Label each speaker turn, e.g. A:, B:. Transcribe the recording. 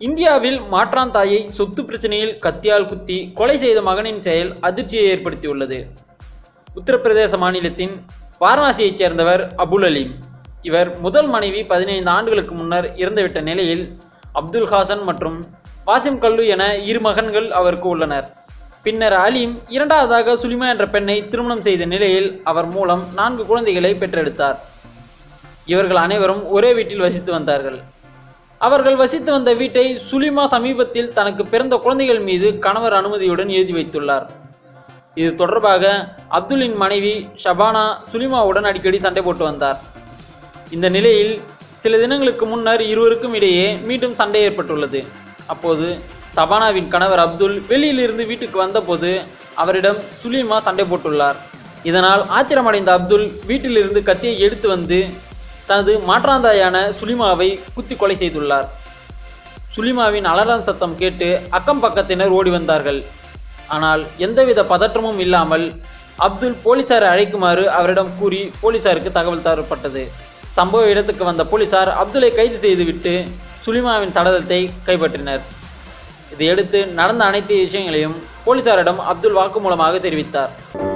A: இந்தியாவில் மாற்றான் தாயை சொத்து பிரச்சனையில் கத்தியால் குத்தி கொலை செய்த மகனின் செயல் அதிர்ச்சியை ஏற்படுத்தியுள்ளது உத்தரப்பிரதேச மாநிலத்தின் வாரணாசியைச் சேர்ந்தவர் அபுல் அலீம் இவர் முதல் மனைவி பதினைந்து ஆண்டுகளுக்கு முன்னர் இறந்துவிட்ட நிலையில் அப்துல் ஹாசன் மற்றும் வாசிம் கல்லு என இரு மகன்கள் அவருக்கு உள்ளனர் பின்னர் அலீம் இரண்டாவதாக சுலிமா என்ற பெண்ணை திருமணம் செய்த நிலையில் அவர் மூலம் நான்கு குழந்தைகளை பெற்றெடுத்தார் இவர்கள் அனைவரும் ஒரே வீட்டில் வசித்து வந்தார்கள் அவர்கள் வசித்து வந்த வீட்டை சுலிமா சமீபத்தில் தனக்கு பிறந்த குழந்தைகள் மீது கணவர் அனுமதியுடன் எழுதி வைத்துள்ளார் இது தொடர்பாக அப்துல்லின் மனைவி ஷபானா சுலிமாவுடன் அடிக்கடி சண்டை போட்டு வந்தார் இந்த நிலையில் சில தினங்களுக்கு முன்னர் இருவருக்கும் இடையே மீண்டும் சண்டை ஏற்பட்டுள்ளது அப்போது சபானாவின் கணவர் அப்துல் வெளியிலிருந்து வீட்டுக்கு வந்தபோது அவரிடம் சுலிமா சண்டை போட்டுள்ளார் இதனால் ஆத்திரமடைந்த அப்துல் வீட்டிலிருந்து கத்தியை எடுத்து வந்து தனது மாற்றாந்தாயான சுலிமாவை குத்தி கொலை செய்துள்ளார் சுலிமாவின் அலறான் சத்தம் கேட்டு அக்கம் பக்கத்தினர் ஓடி வந்தார்கள் ஆனால் எந்தவித பதற்றமும் இல்லாமல் அப்துல் போலீசாரை அழைக்குமாறு அவரிடம் கூறி போலீசாருக்கு தகவல் தரப்பட்டது சம்பவ இடத்துக்கு வந்த போலீசார் அப்துலை கைது செய்துவிட்டு சுலிமாவின் சடலத்தை கைப்பற்றினர் இதையடுத்து நடந்த அனைத்து விஷயங்களையும் போலீசாரிடம் அப்துல் வாக்குமூலமாக தெரிவித்தார்